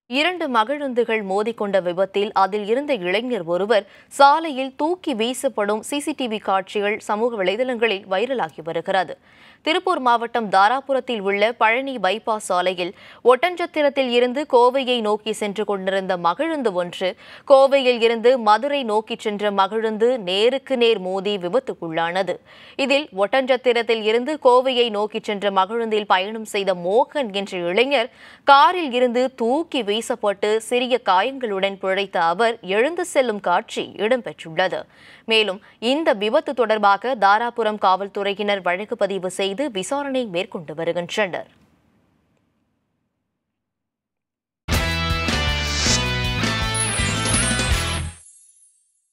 இரண்டு மகிழுந்துகள் மோதிக்கொண்ட விபத்தில் அதில் இருந்த இளைஞர் ஒருவர் சாலையில் தூக்கி வீசப்படும் சிசிடிவி காட்சிகள் சமூக வலைதளங்களில் வைரலாகி வருகிறது திருப்பூர் மாவட்டம் தாராபுரத்தில் உள்ள பழனி பைபாஸ் சாலையில் ஒட்டஞ்சத்திரத்தில் இருந்து கோவையை நோக்கி சென்று கொண்டிருந்த மகிழுந்து ஒன்று கோவையில் இருந்து மதுரை நோக்கி சென்ற மகிழுந்து நேருக்கு நேர் மோதி விபத்துக்குள்ளானது இதில் ஒட்டஞ்சத்திரத்தில் இருந்து கோவையை நோக்கி சென்ற மகிழுந்தில் பயணம் செய்த மோகன் என்ற இளைஞர் காரில் இருந்து தூக்கி வீசப்பட்டு சிறிய காயங்களுடன் பிழைத்த அவர் எழுந்து செல்லும் காட்சி இடம்பெற்றுள்ளது மேலும் இந்த விபத்து தொடர்பாக தாராபுரம் காவல்துறையினர் வழக்கு பதிவு செய்து விசாரணை மேற்கொண்டு வருகின்றனர்